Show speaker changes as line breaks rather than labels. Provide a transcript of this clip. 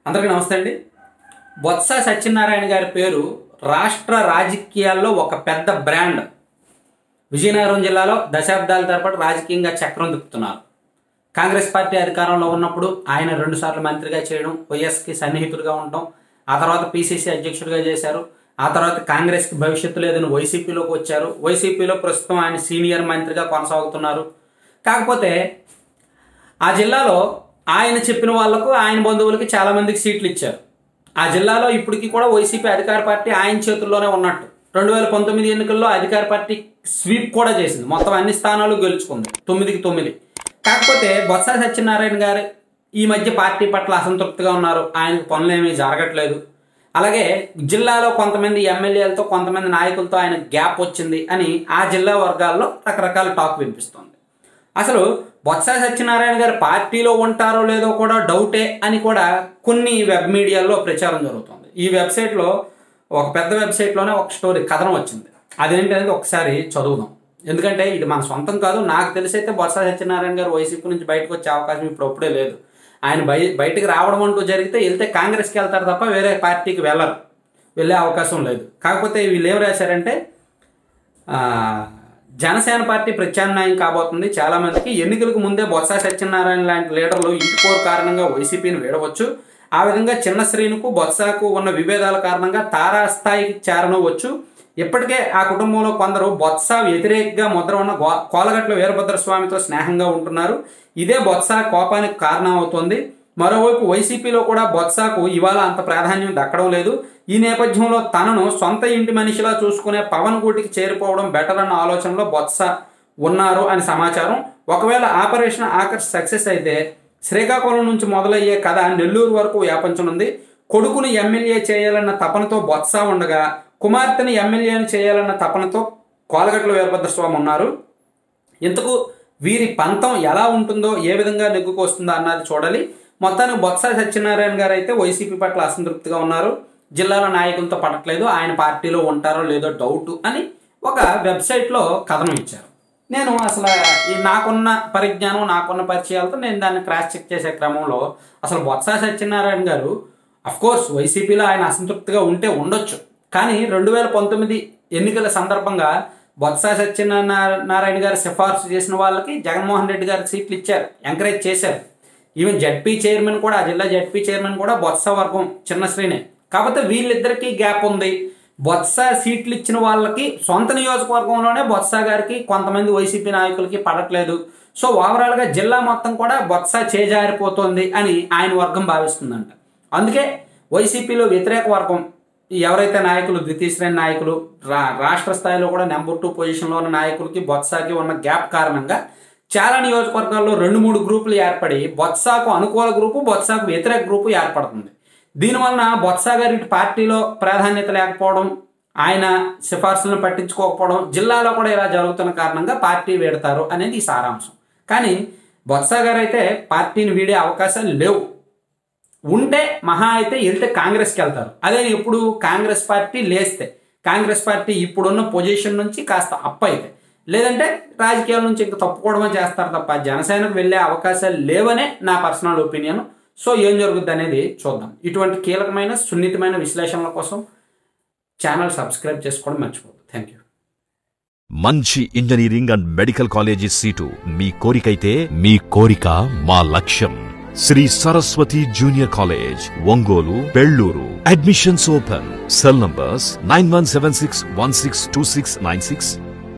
అందరికీ నమస్తే అండి బొత్స సత్యనారాయణ గారి పేరు రాష్ట్ర రాజకీయాల్లో ఒక పెద్ద బ్రాండ్ విజయనగరం జిల్లాలో దశాబ్దాల తరబడి రాజకీయంగా చక్రం తిప్పుతున్నారు కాంగ్రెస్ పార్టీ అధికారంలో ఉన్నప్పుడు ఆయన రెండుసార్లు మంత్రిగా చేయడం వైఎస్కి సన్నిహితుడిగా ఉండటం ఆ తర్వాత పిసిసి అధ్యక్షుడిగా చేశారు ఆ తర్వాత కాంగ్రెస్కి భవిష్యత్తు లేదని వైసీపీలోకి వచ్చారు వైసీపీలో ప్రస్తుతం ఆయన సీనియర్ మంత్రిగా కొనసాగుతున్నారు కాకపోతే ఆ జిల్లాలో ఆయన చెప్పిన వాళ్లకు ఆయన బంధువులకి చాలా మందికి సీట్లు ఇచ్చారు ఆ జిల్లాలో ఇప్పటికీ కూడా వైసీపీ అధికార పార్టీ ఆయన చేతుల్లోనే ఉన్నట్టు రెండు వేల పంతొమ్మిది ఎన్నికల్లో అధికార పార్టీ స్వీప్ కూడా చేసింది మొత్తం అన్ని స్థానాలు గెలుచుకుంది తొమ్మిదికి తొమ్మిది కాకపోతే బొత్స సత్యనారాయణ గారు ఈ మధ్య పార్టీ పట్ల అసంతృప్తిగా ఉన్నారు ఆయనకు పనులు ఏమీ జరగట్లేదు అలాగే జిల్లాలో కొంతమంది ఎమ్మెల్యేలతో కొంతమంది నాయకులతో ఆయన గ్యాప్ వచ్చింది అని ఆ జిల్లా వర్గాల్లో రకరకాల టాక్ వినిపిస్తోంది అసలు బొత్స సత్యనారాయణ గారు పార్టీలో ఉంటారో లేదో కూడా డౌటే అని కూడా కొన్ని వెబ్ మీడియాల్లో ప్రచారం జరుగుతుంది ఈ వెబ్సైట్లో ఒక పెద్ద వెబ్సైట్లోనే ఒక స్టోరీ కథనం వచ్చింది అదేంటనేది ఒకసారి చదువుదాం ఎందుకంటే ఇది మన సొంతం కాదు నాకు తెలిసైతే బొత్స సత్యనారాయణ గారు వైసీపీ నుంచి బయటకు వచ్చే అవకాశం ఇప్పుడు అప్పుడే లేదు ఆయన బయ బయటకు రావడం అంటూ జరిగితే వెళ్తే కాంగ్రెస్కి వెళ్తారు తప్ప వేరే పార్టీకి వెళ్ళరు వెళ్ళే అవకాశం లేదు కాకపోతే వీళ్ళు ఏం రాశారంటే ఆ, జనసేన పార్టీ ప్రత్యామ్నాయం కాబోతుంది చాలా మందికి ఎన్నికలకు ముందే బొత్స సత్యనారాయణ లాంటి లీడర్లు ఇంటి పోరు కారణంగా వైసీపీని వీడవచ్చు ఆ విధంగా చిన్న శ్రీనుకు బొత్సకు ఉన్న విభేదాల కారణంగా తారాస్థాయికి చేరనవచ్చు ఇప్పటికే ఆ కుటుంబంలో కొందరు బొత్స వ్యతిరేకంగా ముద్ర ఉన్న గో- కోలగట్ల వీరభద్ర స్వామితో స్నేహంగా ఉంటున్నారు ఇదే బొత్స కోపానికి కారణం అవుతోంది మరోవైపు వైసీపీలో కూడా బొత్సకు ఇవాళ అంత ప్రాధాన్యం దక్కడం లేదు ఈ నేపథ్యంలో తనను సొంత ఇంటి మనిషిలా చూసుకునే పవన్ గూటికి చేరిపోవడం బెటర్ అన్న ఆలోచనలో బొత్స ఉన్నారు అని సమాచారం ఒకవేళ ఆపరేషన్ ఆకర్ష్ సక్సెస్ అయితే శ్రీకాకుళం నుంచి మొదలయ్యే కథ నెల్లూరు వరకు వ్యాపించనుంది కొడుకుని ఎమ్మెల్యే చేయాలన్న తపనతో బొత్స ఉండగా కుమార్తెని ఎమ్మెల్యేని చేయాలన్న తపనతో కోలగట్ల వీరభద్ర స్వామి ఉన్నారు ఇంతకు వీరి పంతం ఎలా ఉంటుందో ఏ విధంగా నెగ్గుకొస్తుందో అన్నది చూడాలి మొత్తానికి బొత్స సత్యనారాయణ గారు అయితే వైసీపీ పట్ల అసంతృప్తిగా ఉన్నారు జిల్లాలో నాయకులతో పడట్లేదు ఆయన పార్టీలో ఉంటారో లేదో డౌట్ అని ఒక వెబ్సైట్లో కథనం ఇచ్చారు నేను అసలు ఈ నాకున్న పరిజ్ఞానం నాకున్న పరిచయాలతో నేను దాన్ని క్రాస్ చెక్ చేసే క్రమంలో అసలు బొత్స సత్యనారాయణ గారు అఫ్ కోర్స్ వైసీపీలో ఆయన అసంతృప్తిగా ఉంటే ఉండొచ్చు కానీ రెండు వేల పంతొమ్మిది ఎన్నికల సందర్భంగా బొత్స సత్యనారాయణ గారు సిఫార్సు చేసిన వాళ్ళకి జగన్మోహన్ రెడ్డి గారికి సీట్లు ఇచ్చారు ఎంకరేజ్ చేశారు ఈవెన్ జడ్పీ చైర్మన్ కూడా ఆ జిల్లా జడ్పీ చైర్మన్ కూడా బొత్స వర్గం చిన్న శ్రీనే కాకపోతే వీళ్ళిద్దరికీ గ్యాప్ ఉంది బొత్స సీట్లు ఇచ్చిన వాళ్ళకి సొంత నియోజకవర్గంలోనే బొత్స గారికి కొంతమంది వైసీపీ నాయకులకి పడట్లేదు సో ఓవరాల్ గా జిల్లా మొత్తం కూడా బొత్స చేజారిపోతుంది అని ఆయన వర్గం భావిస్తుందంట అందుకే వైసీపీలో వ్యతిరేక వర్గం ఈ ఎవరైతే నాయకులు ద్వితీయ శ్రేణి నాయకులు రా రాష్ట్ర స్థాయిలో కూడా నెంబర్ టూ పొజిషన్లో ఉన్న నాయకులకి బొత్సాకి ఉన్న గ్యాప్ కారణంగా చాలా నియోజకవర్గాల్లో రెండు మూడు గ్రూపులు ఏర్పడి బొత్సాకు అనుకూల గ్రూపు బొత్సాకు వ్యతిరేక గ్రూపు ఏర్పడుతుంది దీనివలన బొత్స గారి ఇటు పార్టీలో ప్రాధాన్యత లేకపోవడం ఆయన సిఫార్సులను పట్టించుకోకపోవడం జిల్లాలో కూడా ఇలా జరుగుతున్న కారణంగా పార్టీ వీడతారు అనేది ఈ సారాంశం కానీ బొత్స గారు అయితే పార్టీని వీడే అవకాశాలు లేవు ఉంటే మహా అయితే వెళ్తే కాంగ్రెస్కి వెళ్తారు అదే ఇప్పుడు కాంగ్రెస్ పార్టీ లేస్తే కాంగ్రెస్ పార్టీ ఇప్పుడున్న పొజిషన్ నుంచి కాస్త అప్ అయితే లేదంటే రాజకీయాల నుంచి ఇంకా తప్పుకోవడమే చేస్తారు తప్ప జనసేనకు వెళ్ళే అవకాశాలు లేవనే నా పర్సనల్ ఒపీనియన్ సో ఏం జరుగుద్ది అనేది చూద్దాం ఇటువంటి కీలకమైన సున్నితమైన విశ్లేషణల కోసం ఛానల్ సబ్స్క్రైబ్ చేసుకోవడం మర్చిపోద్దు థ్యాంక్ యూ
మంచి engineering and medical college seat మీ కోరికైతే మీ కోరిక మా లక్ష్యం Shri Saraswati junior college Ongole Bellur admissions open cell numbers nine one seven six one six two six nine six